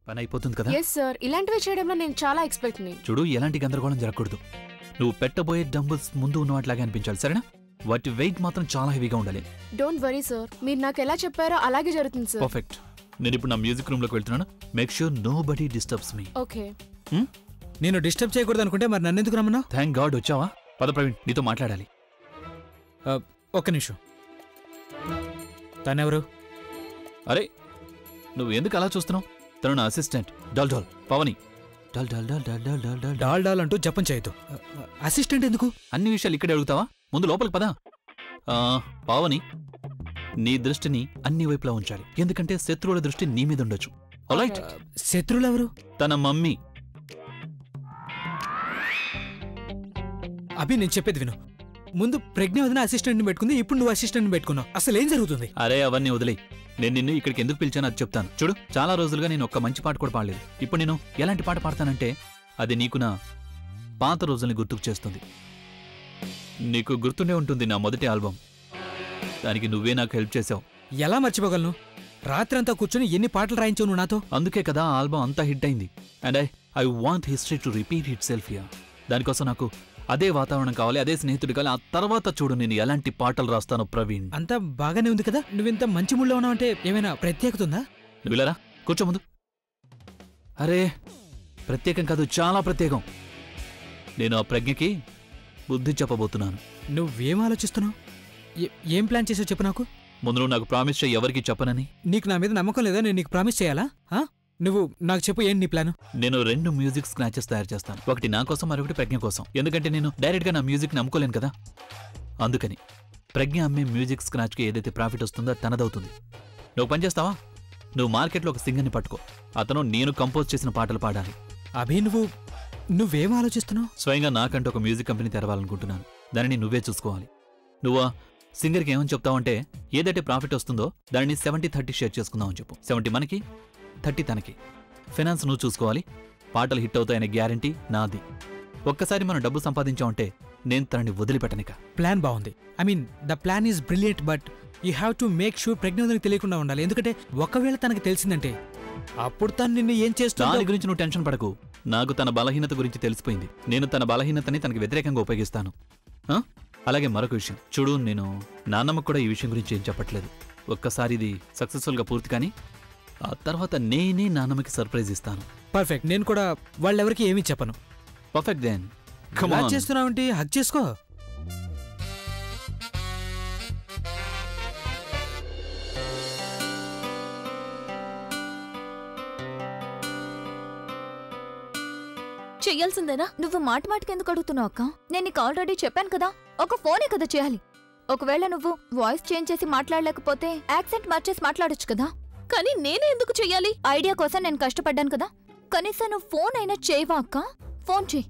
పని అయిపోతుంది కదా ఎస్ సార్ ఇలాంటివి చేయడంలో నేను చాలా ఎక్స్పెక్ట్ ని చూడు ఎలాంటి గందరగోళం జరగకూడదు నువ్వు పెట్టబోయే డంబుల్స్ ముందు ఉన్న వాటిలాగే అనిపించాలి సరేనా వాటి వెయిట్ మాత్రం చాలా హెవీగా ఉండాలి డోంట్ వరీ సార్ మీరు నాకు ఎలా చెప్పారో అలాగే జరుగుతుంది సార్ పర్ఫెక్ట్ నేను ఇప్పుడు నా మ్యూజిక్ రూమ్ లోకి వెళ్తున్నాను make sure nobody disturbs me okay నేను డిస్టర్బ్ చేయకూడదు అనుకుంటే మరి నన్ను ఎందుకు రమ్మన్నావు థ్యాంక్ గాడ్ వచ్చావా పద ప్రవీణ్ నీతో మాట్లాడాలి ఆ, ఒక్క నిమిషం తనెవరు అరే నువ్వు ఎందుకు అలా చూస్తున్నావు తను నా assistant dull dull Pavani dull dull dull dull dull dull dull doll doll అంటూ జపం చేయొద్దు అసిస్టెంట్ ఎందుకు అన్ని విషయాలు ఇక్కడే అడుగుతావా ముందు లోపలికి పదా ఆ, పావని నీ దృష్టిని అన్ని వైపులా ఉంచాలి ఎందుకంటే శత్రువుల దృష్టి నీ మీద ఉండొచ్చు రైట్ శత్రువులు ఎవరు తన మమ్మీ అభి నేను చెప్పేది విను ముందు ప్రజ్ఞ వదిన అసిస్టెంట్ని పెట్టుకుంది ఇప్పుడు నువ్వు అసిస్టెంట్ని పెట్టుకున్నావు అసలు ఏం జరుగుతుంది అరే అవన్నీ వదిలే నేను నిన్ను ఇక్కడికి ఎందుకు పిలిచానో అది చెప్తాను చూడు చాలా రోజులుగా నేను ఒక్క మంచి పాట కూడా పాడలేదు ఇప్పుడు నేను ఎలాంటి పాట పాడతానంటే అది నీకు నా పాత రోజుల్ని గుర్తుకు చేస్తుంది నీకు గుర్తుండే ఉంటుంది నా మొదటి ఆల్బమ్ దానికి నువ్వే నాకు హెల్ప్ చేసావు ఎలా మర్చిపోగలను రాత్రంతా కూర్చొని ఎన్ని పాటలు రాయించావు నువ్వు నాతో అందుకే కదా ఆ ఆల్బమ్ అంతా హిట్ అయింది and I I want history to repeat itself yeah దానికోసం నాకు అదే వాతావరణం కావాలి అదే స్నేహితుడు కావాలి ఆ తర్వాత చూడు నేను ఎలాంటి పాటలు రాస్తానో ప్రవీణ్ అంతా బాగానే ఉంది కదా నువ్వింత మంచి మూడ్లో ఉన్నావంటే ఏమైనా ప్రత్యేకత ఉందా నువ్వు ఇలా రా, కూర్చో ముందు అరే ప్రత్యేకం కాదు చాలా ప్రత్యేకం నేను ఆ ప్రజ్ఞకి బుద్ధి చెప్పబోతున్నాను నువ్వేం ఆలోచిస్తున్నావు ఏ- ఏం ప్లాన్ చేసావు చెప్పు నాకు ముందు నువ్వు నాకు ప్రామిస్ చేయి ఎవరికి చెప్పనని నీకు నా మీద నమ్మకం లేదా నేను నీకు ప్రామిస్ చేయాలా ఆ? నువ్వు నాకు చెప్పు ఏంటి నీ ప్లాన్ నేను రెండు మ్యూజిక్ స్క్రాచెస్ తయారు చేస్తాను ఒకటి నా కోసం మరొకటి ప్రజ్ఞ కోసం ఎందుకంటే నేను డైరెక్ట్గా నా మ్యూజిక్ నమ్ముకోలేను కదా అందుకని ప్రజ్ఞ అమ్మే మ్యూజిక్ స్క్రాచ్కి ఏదైతే ప్రాఫిట్ వస్తుందో అది తనదవుతుంది నువ్వు పని చేస్తావా నువ్వు మార్కెట్లో ఒక సింగర్ని పట్టుకో అతను నేను కంపోజ్ చేసిన పాటలు పాడాలి అభి నువ్వు నువ్వేం ఆలోచిస్తున్నావు స్వయంగా నాకంటూ ఒక మ్యూజిక్ కంపెనీ తెరవాలనుకుంటున్నాను దానిని నువ్వే చూసుకోవాలి నువ్వు ఆ సింగర్కి ఏమని చెప్తావంటే ఏదైతే ప్రాఫిట్ వస్తుందో దానిని సెవెంటీ థర్టీ షేర్ చేసుకుందామని చెప్పు సెవెంటీ మనకి థర్టీ తనకి ఫైనాన్స్ నువ్వు చూసుకోవాలి పాటలు హిట్ అవుతాయనే గ్యారంటీ నాది ఒక్కసారి మనం డబ్బు సంపాదించామంటే నేను తనని వదిలిపెట్టనిక ప్లాన్ బాగుంది I mean the plan is brilliant but you have to make sure ప్రజ్ఞానికి తెలియకుండా ఉండాలి ఎందుకంటే ఒకవేళ తనకు తెలిసిందంటే అప్పుడు తను నిన్ను ఏం దాని చేస్తుంది గురించి నువ్వు టెన్షన్ పడకు నాకు తన బలహీనత గురించి తెలిసిపోయింది నేను తన బలహీనతని తనకి వ్యతిరేకంగా ఉపయోగిస్తాను ఆ? అలాగే మరొక విషయం చూడు నేను నాన్నమ్మకు కూడా ఈ విషయం గురించి ఏం చెప్పట్లేదు ఒక్కసారి ఇది సక్సెస్ఫుల్గా పూర్తి కానీ ఆ తర్వాత నేనే నాన్నమ్మకి సర్ప్రైజ్ ఇస్తాను పర్ఫెక్ట్ నేను కూడా వాళ్ళెవరికి ఏమీ చెప్పను పర్ఫెక్ట్ దెన్ కమ్ ఇలా చేస్తున్నావంటే హక్ చేసుకో చెయ్యాల్సిందేనా నువ్వు మాట మాటకి ఎందుకు అడుగుతున్నావు అక్క నేను నీకు ఆల్రెడీ చెప్పాను కదా ఒక ఫోనే కదా చేయాలి ఒకవేళ నువ్వు వాయిస్ చేంజ్ చేసి మాట్లాడలేకపోతే యాక్సెంట్ మార్చేసి మాట్లాడొచ్చు కదా కానీ నేనే ఎందుకు చెయ్యాలి ఐడియా కోసం నేను కష్టపడ్డాను కదా కనీసం నువ్వు ఫోన్ అయినా చేయవా అక్క ఫోన్ చేయి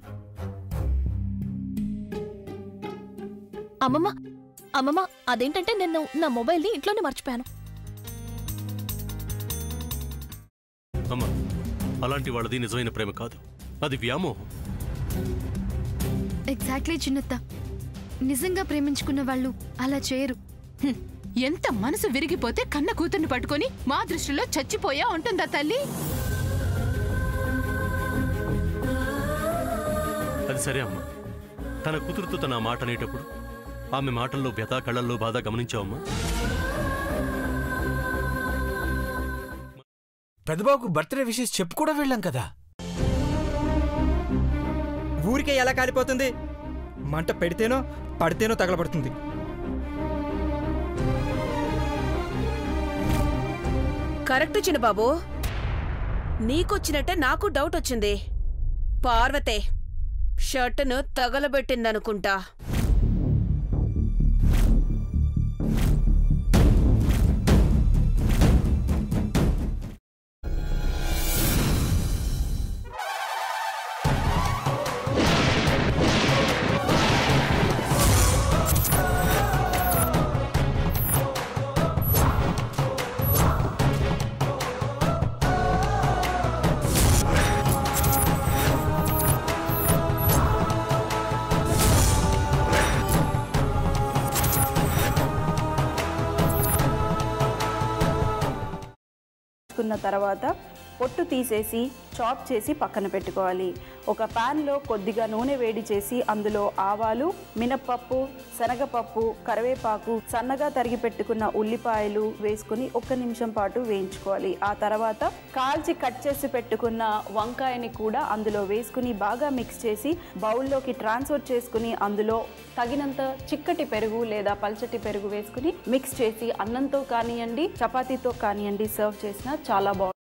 అమ్మమ్మ అమ్మమ్మ అదేంటంటే నేను నా మొబైల్ని ఇంట్లోనే మర్చిపోయాను అమ్మ అలాంటి వాళ్ళది నిజమైన ప్రేమ కాదు అది వ్యామోహం ఎగ్జాక్ట్లీ చిన్నత్త నిజంగా ప్రేమించుకున్న వాళ్ళు అలా చేయరు హ్మ్. ఎంత మనసు విరిగిపోతే కన్న కూతుర్ని పట్టుకొని మా దృష్టిలో చచ్చిపోయా ఉంటుందా తల్లి అది సరే అమ్మా తన కూతురుతో తన ఆ మాట అనేటప్పుడు ఆమె మాటల్లో వ్యథ కళ్ళల్లో బాధ గమనించావమ్మా పెద్దబాబుకు బర్త్డే విషెస్ చెప్పు కూడా వెళ్ళాం కదా ఊరికే ఎలా కాలిపోతుంది మంట పెడితేనో పడితేనో తగలబడుతుంది కరెక్ట్ చిన్నబాబు నీకొచ్చినట్టే నాకు డౌట్ వచ్చింది పార్వతే షర్టును తగలబెట్టిందనుకుంటా చేసుకున్న తర్వాత పొట్టు తీసేసి చాప్ చేసి పక్కన పెట్టుకోవాలి ఒక ప్యాన్లో కొద్దిగా నూనె వేడి చేసి అందులో ఆవాలు మినప్పప్పు శనగపప్పు కరివేపాకు సన్నగా తరిగి పెట్టుకున్న ఉల్లిపాయలు వేసుకుని ఒక్క నిమిషం పాటు వేయించుకోవాలి ఆ తర్వాత కాల్చి కట్ చేసి పెట్టుకున్న వంకాయని కూడా అందులో వేసుకుని బాగా మిక్స్ చేసి బౌల్లోకి ట్రాన్స్ఫర్ చేసుకుని అందులో తగినంత చిక్కటి పెరుగు లేదా పల్చటి పెరుగు వేసుకుని మిక్స్ చేసి అన్నంతో కానివ్వండి చపాతీతో కానివ్వండి సర్వ్ చేసినా చాలా బాగుంటుంది